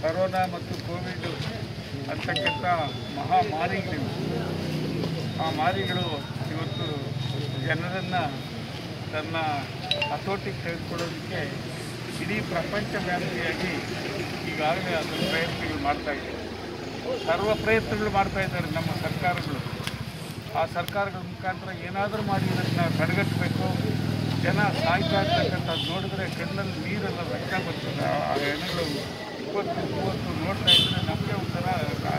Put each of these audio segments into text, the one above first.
Corona ಮತ್ತು Covid ಅಂತಕ್ಕಂಥ ಮಹಾಮಾರಿಗಳಿವೆ ಆ ಮಾರಿಗಳು ಇವತ್ತು ಜನರನ್ನು ತನ್ನ ಹತೋಟಿಗೆ ತೆಗೆದುಕೊಳ್ಳೋದಕ್ಕೆ ಇಡೀ ಪ್ರಪಂಚ ವ್ಯಾಪ್ತಿಯಾಗಿ ಈಗಾಗಲೇ ಅದರ ಪ್ರಯತ್ನಗಳು ಮಾಡ್ತಾ ಇದೆ ಸರ್ವ ಪ್ರಯತ್ನಗಳು ಮಾಡ್ತಾ ಇದ್ದಾರೆ ನಮ್ಮ ಸರ್ಕಾರಗಳು ಆ ಸರ್ಕಾರಗಳ ಮುಖಾಂತರ ಏನಾದರೂ ಮಾಡಿ ಇದನ್ನು ತಡೆಗಟ್ಟಬೇಕು ಜನ ಸಾಯ್ತಾ ಇರ್ತಕ್ಕಂಥದ್ದು ನೋಡಿದ್ರೆ ಕಣ್ಣಲ್ಲಿ ನೀರೆಲ್ಲ ರಕ್ತ ಬರ್ತದೆ ಆ ಹೆಣಗಳು ಇಪ್ಪತ್ತು ಮೂವತ್ತು ನೋಡ್ತಾ ಇದ್ರೆ ನಮಗೆ ಒಂಥರ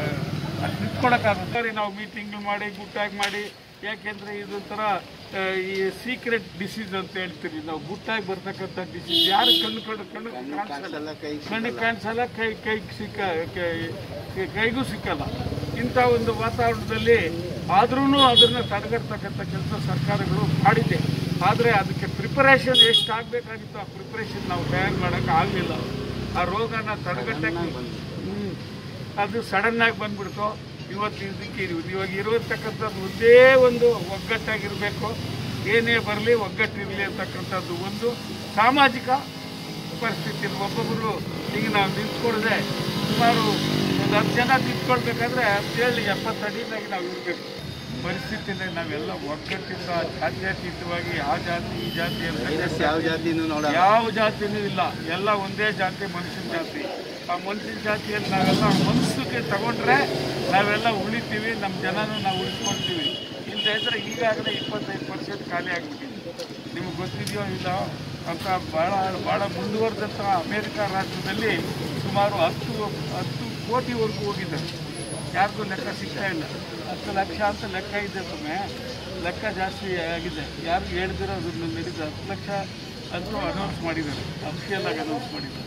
ಅದು ನಿಂತ್ಕೊಳಕ್ಕಾಗುತ್ತೆ ಸರಿ ನಾವು ಮೀಟಿಂಗ್ ಮಾಡಿ ಗುಟ್ಟಾಗಿ ಮಾಡಿ ಯಾಕೆಂದರೆ ಇದೊಂಥರ ಆ, ಈ ಸೀಕ್ರೆಟ್ ಡಿಸೀಸ್ ಅಂತ ಹೇಳ್ತೀರಿ ನಾವು ಗುಟ್ಟಾಗಿ ಬರ್ತಕ್ಕಂಥ ಡಿಸೀಸ್ ಯಾರು ಕಣ್ಣು ಕಣ್ಣು ಕಣ್ಣು ಕಾಣಿಸಲ್ಲ ಕಣ್ಣಿಗೆ ಕಾಣಿಸಲ್ಲ ಕೈ ಕೈಗೆ ಸಿಕ್ಕ ಕೈ- ಕೈ- ಕೈಗೂ ಸಿಕ್ಕಲ್ಲ ಇಂಥ ಒಂದು ವಾತಾವರಣದಲ್ಲಿ ಆದ್ರೂ ಅದನ್ನು ತಡೆಗಟ್ಟತಕ್ಕಂಥ ಕೆಲಸ ಸರ್ಕಾರಗಳು ಮಾಡಿದೆ ಆದರೆ ಅದಕ್ಕೆ ಪ್ರಿಪರೇಷನ್ ಎಷ್ಟು ಆಗಬೇಕಾಗಿತ್ತು ಆ ಪ್ರಿಪರೇಷನ್ ನಾವು ತಯಾರು ಮಾಡೋಕ್ಕೆ ಆಗಲಿಲ್ಲ ಆ ರೋಗನ ತಡೆಗಟ್ಟಕ್ಕೆ ಹ್ಮ್. ಅದು ಸಡನ್ನಾಗಿ ಬಂದ್ಬಿಡ್ತು ಇವತ್ತು ಇದಕ್ಕೆ ಇದು- ಇವಾಗ ಇರತಕ್ಕಂಥದ್ದು ಒಂದೇ ಒಂದು ಒಗ್ಗಟ್ಟಾಗಿರಬೇಕು ಏನೇ ಬರಲಿ ಒಗ್ಗಟ್ಟಿರಲಿ ಅಂತಕ್ಕಂಥದ್ದು ಒಂದು ಸಾಮಾಜಿಕ ಪರಿಸ್ಥಿತಿ ಒಬ್ಬೊಬ್ಬರು ಈಗ ನಾವು ನಿಂತ್ಕೊಳ್ಳದೆ ಸುಮಾರು ಒಂದು ಹತ್ತು ಜನ ನಿಂತ್ಕೊಳ್ಬೇಕಾದ್ರೆ ಹತ್ತೇಳು ಎಪ್ಪತ್ತು ಅಡಿನಾಗಿ ನಾವು ಇರಬೇಕು ಪರಿಸ್ಥಿತಿಯಲ್ಲಿ ನಾವೆಲ್ಲ ಒಗ್ಗಟ್ಟಿಂದ ಜಾತ್ಯತೀತವಾಗಿ ಆ ಜಾತಿ ಈ ಜಾತಿ ಅಂತ ಯಾವ ಜಾತಿನೂ ನೋಡಲ್ಲ ಯಾವ ಜಾತಿನೂ ಇಲ್ಲ ಎಲ್ಲ ಒಂದೇ ಜಾತಿ ಮನುಷ್ಯನ ಜಾತಿ ಆ ಮನುಷ್ಯನ ಜಾತಿಯಲ್ಲಿ ನಾವೆಲ್ಲ ಮನಸ್ಸಿಗೆ ತಗೊಂಡ್ರೆ ನಾವೆಲ್ಲ ಉಳಿತೀವಿ ನಮ್ಮ ಜನನೂ ನಾವು ಉಳಿಸ್ಕೊಳ್ತೀವಿ ಇಲ್ಲದೆ ಇದ್ರೆ ಈಗಾಗಲೇ ಇಪ್ಪತ್ತೈದು ಪರ್ಸೆಂಟ್ ಖಾಲಿ ಆಗಿಬಿಟ್ಟಿದೆ ನಿಮಗೆ ಗೊತ್ತಿದೆಯೋ ಇಲ್ಲ ಅಂತ ಭಾಳ ಭಾಳ ಮುಂದುವರೆದಂಥ ಅಮೇರಿಕಾ ರಾಷ್ಟ್ರದಲ್ಲಿ ಸುಮಾರು ಹತ್ತು ಹತ್ತು ಕೋಟಿವರೆಗೂ ಹೋಗಿದ್ದಾರೆ ಯಾರಿಗೂ ಲೆಕ್ಕ ಸಿಗ್ತಾ ಇಲ್ಲ ಹತ್ತು ಲಕ್ಷ ಅಂತ ಲೆಕ್ಕ ಇದೆ ಸುಮ್ಮನೆ ಲೆಕ್ಕ ಜಾಸ್ತಿ ಆಗಿದೆ ಯಾರು ಹೇಳ್ದಿರೋ ಅದನ್ನು ನಡೀತು ಹತ್ತು ಲಕ್ಷ ಅಂತೂ ಅನೌನ್ಸ್ ಮಾಡಿದ್ದಾರೆ ಅಫಿಷಿಯಲ್ ಆಗಿ ಅನೌನ್ಸ್ ಮಾಡಿದ್ದಾರೆ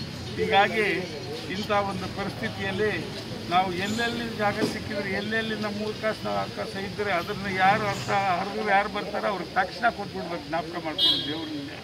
ಹೀಗಾಗಿ ಇಂಥ ಒಂದು ಪರಿಸ್ಥಿತಿಯಲ್ಲಿ ನಾವು ಎಲ್ಲೆಲ್ಲಿ ಜಾಗ ಸಿಕ್ಕಿದ್ರೆ ಎಲ್ಲೆಲ್ಲಿ ನಮ್ಮ ಮೂರ್ಖಾಸ ನಾವು ಅವಕಾಶ ಇದ್ದರೆ ಅದನ್ನು ಯಾರು ಅರ್ಥ ಹರಿದು ಯಾರು ಬರ್ತಾರೋ ಅವ್ರಿಗೆ ತಕ್ಷಣ ಕೊಟ್ಬಿಡ್ಬೇಕು ಜ್ಞಾಪಕ ಮಾಡ್ಕೊಂಡು ದೇವರಿಂದ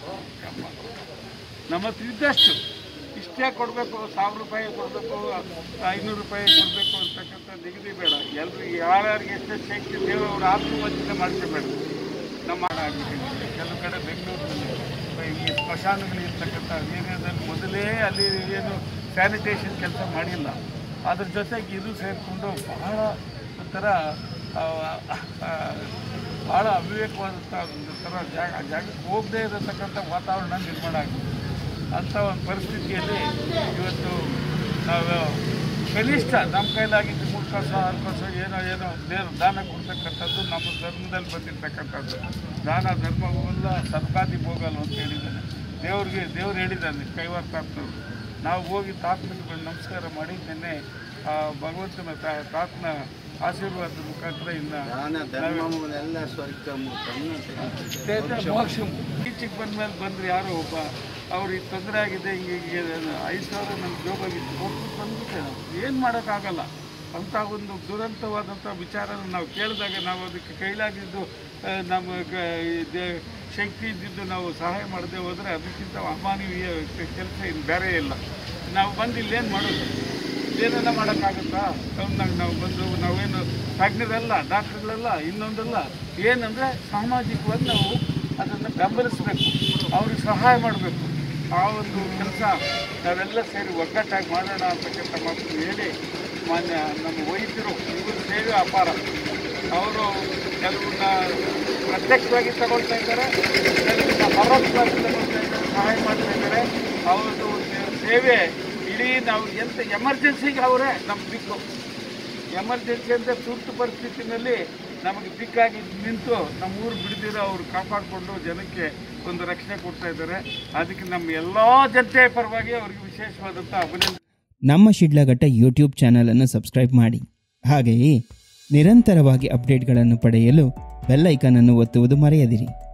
ನಮ್ಮ ಹತ್ರ ಇದ್ದಷ್ಟು ಇಷ್ಟೇ ಕೊಡಬೇಕು ಸಾವಿರ ರೂಪಾಯಿ ಕೊಡಬೇಕು ಐನೂರು ರೂಪಾಯಿ ಕೊಡಬೇಕು ಅಂತಕ್ಕಂಥ ನಿಗದಿ ಬೇಡ ಎಲ್ಲರೂ ಯಾರ್ಯಾರಿಗೆ ಎಷ್ಟೆಷ್ಟು ಶಕ್ತಿ ದೇವರು ಅವ್ರ ಆತ್ಮವಂಚನೆ ಮಾಡ್ಕೋಬೇಡ ನಮ್ಮ ಆಗ್ಬಿಟ್ಟಿದೆ ಕೆಲವು ಕಡೆ ಬೆಂಗಳೂರಿನಲ್ಲಿ ಈ ಸ್ಮಶಾನಗಳು ಇರ್ತಕ್ಕಂಥ ಏರಿಯಾದಲ್ಲಿ ಮೊದಲೇ ಅಲ್ಲಿ ಏನು ಸ್ಯಾನಿಟೇಷನ್ ಕೆಲಸ ಮಾಡಿಲ್ಲ ಅದ್ರ ಜೊತೆಗೆ ಇದು ಸೇರಿಕೊಂಡು ಬಹಳ ಒಂಥರ ಆ, ಆ, ಭಾಳ ಅವಿವೇಕವಾದಂಥ ಒಂದು ಥರ ಜಾಗ ಜಾಗಕ್ಕೆ ಹೋಗದೇ ಇರತಕ್ಕಂಥ ವಾತಾವರಣ ನಿರ್ಮಾಣ ಆಗಿದೆ ಅಂಥ ಒಂದು ಪರಿಸ್ಥಿತಿಯಲ್ಲಿ ಇವತ್ತು ನಾವು ಕನಿಷ್ಠ ನಮ್ಮ ಕೈಲಾಗಿದ್ದು ಮೂರು ಕಾಸು ಆರು ಕಾಸು ಏನೋ ಏನೋ ದೇವ್ರು ದಾನ ಕೊಡ್ತಕ್ಕಂಥದ್ದು ನಮ್ಮ ಧರ್ಮದಲ್ಲಿ ಬಂದಿರತಕ್ಕಂಥದ್ದು ದಾನ ಧರ್ಮವೆಲ್ಲ ಸದ್ಗಾದಿ ಹೋಗಲ್ಲ ಅಂತ ಹೇಳಿದ್ದಾನೆ ದೇವ್ರಿಗೆ ದೇವ್ರು ಹೇಳಿದ್ದಾನೆ ಕೈವಾರ ತಾತನವರು ನಾವು ಹೋಗಿ ತಾತನಿಗೆ ನಮಸ್ಕಾರ ಮಾಡಿ ನಿನ್ನೆ ಆ ಭಗವಂತನ ತಾ- ತಾತನ ಆಶೀರ್ವಾದದ ಮುಖಾಂತರ ಇನ್ನು ದಾನ ಧರ್ಮವೆಲ್ಲ ಸ್ವರ್ಗ ಸ್ನೇಹಿತರೆ, ಮೋಕ್ಷ ಈಚೆಗೆ ಬಂದ್ಮೇಲೆ ಬಂದ್ರೆ ಯಾರೋ ಒಬ್ಬ ಅವ್ರಿಗೆ ತೊಂದರೆ ಆಗಿದೆ ಹಿಂಗೆ ಹಿಂಗೆ ಐದು ಸಾವಿರ ನಮ್ಮ ಜೋಬಾಗಿತ್ತು ಕೊಟ್ಟು ಬಂದ್ಬಿಟ್ಟೆ ನಾವು ಏನು ಮಾಡೋಕ್ಕಾಗಲ್ಲ ಅಂಥ ಒಂದು ದುರಂತವಾದಂಥ ವಿಚಾರನ ನಾವು ಕೇಳಿದಾಗ ನಾವು ಅದಕ್ಕೆ ಕೈಲಾಗಿದ್ದು ಆ, ನಮ್ಮ ಕ- ಈ ದೇ- ಶಕ್ತಿ ಇದ್ದಿದ್ದು ನಾವು ಸಹಾಯ ಮಾಡದೆ ಹೋದರೆ ಅದಕ್ಕಿಂತ ಅಮಾನವೀಯ ಕೆಲಸ ಇನ್ನು ಬೇರೆ ಇಲ್ಲ ನಾವು ಬಂದು ಇಲ್ಲೇನು ಮಾಡೋದು ಏನನ್ನ ಮಾಡೋಕ್ಕಾಗುತ್ತಾ ಟೌನ್ನಾಗ ನಾವು ಬಂದು ನಾವೇನು ತಜ್ಞರಲ್ಲ ಡಾಕ್ಟ್ರುಗಳಲ್ಲ ಇನ್ನೊಂದಲ್ಲ ಏನಂದರೆ ಸಾಮಾಜಿಕವಾಗಿ ನಾವು ಅದನ್ನು ಬೆಂಬಲಿಸಬೇಕು ಅವ್ರಿಗೆ ಸಹಾಯ ಮಾಡಬೇಕು ಆ ಒಂದು ಕೆಲಸ ನಾವೆಲ್ಲ ಸೇರಿ ಒಗ್ಗಟ್ಟಾಗಿ ಮಾಡೋಣ ಅಂತಕ್ಕಂಥ ಮಾತನ್ನು ಹೇಳಿ ಮಾನ್ಯ ನಮ್ಮ ವೈದ್ಯರು ಇವರು ಸೇವೆ ಅಪಾರ ಅವರು ಕೆಲವನ್ನ ಪ್ರತ್ಯಕ್ಷವಾಗಿ ತಗೊಳ್ತಾ ಇದ್ದಾರೆ ಕೆಲವನ್ನ ಪರೋಕ್ಷವಾಗಿ ತಗೊಳ್ತಾ ಇದ್ದಾರೆ ಸಹಾಯ ಮಾಡ್ತಾ ಇದ್ದಾರೆ ಅವ್ರದ್ದು ಒಂದು ಸೇವೆ ಇಡೀ ನಾವು ಎಂತ ಎಮರ್ಜೆನ್ಸಿಗೆ ಅವರೇ ನಮ್ಮ ದಿಕ್ಕು ಎಮರ್ಜೆನ್ಸಿ ಅಂತ ತುರ್ತು ಪರಿಸ್ಥಿತಿನಲ್ಲಿ ನಮಗೆ ದಿಕ್ಕಾಗಿ ನಿಂತು ನಮ್ಮ ಊರು ಬಿಡದಿರೋ ಅವ್ರು ಕಾಪಾಡಿಕೊಂಡು ಜನಕ್ಕೆ ಒಂದು ರಕ್ಷಣೆ ಕೊಡ್ತಾ ಇದ್ದಾರೆ ಅದಕ್ಕೆ ನಮ್ಮ ಎಲ್ಲ ಜನತೆಯ ಪರವಾಗಿ ಅವರಿಗೆ ವಿಶೇಷವಾದಂಥ ಅಭಿನಂದನೆ ನಮ್ಮ ಶಿಡ್ಲಘಟ್ಟ ಯೂಟ್ಯೂಬ್ ಚಾನಲನ್ನು ಸಬ್ಸ್ಕ್ರೈಬ್ ಮಾಡಿ ಹಾಗೆಯೇ ನಿರಂತರವಾಗಿ ಅಪ್ಡೇಟ್ಗಳನ್ನು ಪಡೆಯಲು ಬೆಲ್ ಐಕಾನ್ ಅನ್ನು ಒತ್ತುವುದು ಮರೆಯದಿರಿ